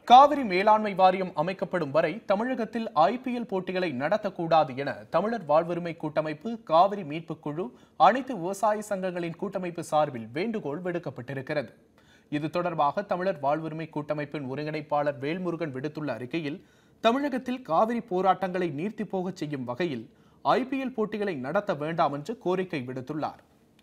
காவிரி மேலாண்மை வாரியம் அமைக்கப்படும் வரை தமிழகத்தில் ஐபிஎல் போட்டிகளை நடத்தக்கூடாது என தமிழர் வாழ்வுரிமை கூட்டமைப்பு காவிரி மீட்புக் குழு அனைத்து விவசாய சங்கங்களின் கூட்டமைப்பு சார்பில் வேண்டுகோள் விடுக்கப்பட்டிருக்கிறது இது தொடர்பாக தமிழர் வாழ்வுரிமை கூட்டமைப்பின் ஒருங்கிணைப்பாளர் வேல்முருகன் விடுத்துள்ள அறிக்கையில் தமிழகத்தில் காவிரி போராட்டங்களை நீர்த்தி போகச் செய்யும் வகையில் ஐபிஎல் போட்டிகளை நடத்த வேண்டாம் என்று கோரிக்கை விடுத்துள்ளார்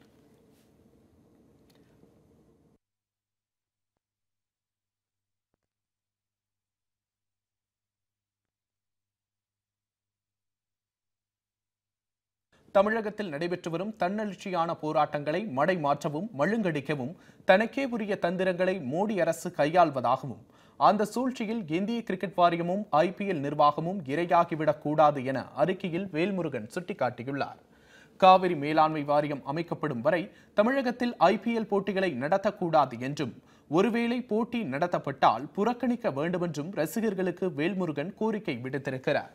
தமிழகத்தில் நடைபெற்று வரும் தன்னெழுச்சியான போராட்டங்களை மடை மாற்றவும் மழுங்கடிக்கவும் தனக்கே உரிய தந்திரங்களை மோடி அரசு கையாள்வதாகவும் அந்த சூழ்ச்சியில் இந்திய கிரிக்கெட் வாரியமும் ஐபிஎல் நிர்வாகமும் இரையாகிவிடக் கூடாது என அறிக்கையில் வேல்முருகன் சுட்டிக்காட்டியுள்ளார் காவிரி மேலாண்மை வாரியம் அமைக்கப்படும் வரை தமிழகத்தில் ஐபிஎல் போட்டிகளை நடத்தக்கூடாது என்றும் ஒருவேளை போட்டி நடத்தப்பட்டால் புறக்கணிக்க வேண்டுமென்றும் ரசிகர்களுக்கு வேல்முருகன் கோரிக்கை விடுத்திருக்கிறார்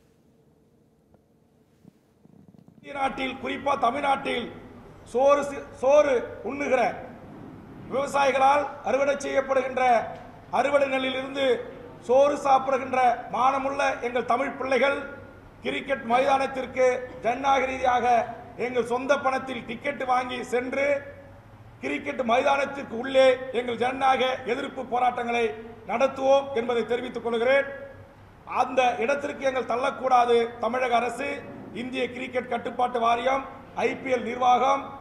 இந்திய நாட்டில் குறிப்பா தமிழ்நாட்டில் சோறு சி- சோறு உண்ணுகிற விவசாயிகளால் அறுவடை செய்யப்படுகின்ற அறுவடை நெல்லிலிருந்து சோறு சாப்பிடுகின்ற மானமுள்ள எங்கள் தமிழ் பிள்ளைகள் கிரிக்கெட் மைதானத்திற்கு ஜனநாயக ரீதியாக எங்கள் சொந்த பணத்தில் டிக்கெட் வாங்கி சென்று கிரிக்கெட் மைதானத்திற்கு உள்ளே எங்கள் ஜனநாயக எதிர்ப்பு போராட்டங்களை நடத்துவோம் என்பதை தெரிவித்துக் கொள்கிறேன் அந்த இடத்திற்கு எங்கள் தள்ளக்கூடாது தமிழக அரசு இந்திய கிரிக்கெட் கட்டுப்பாட்டு வாரியம் ஐபிஎல் நிர்வாகம்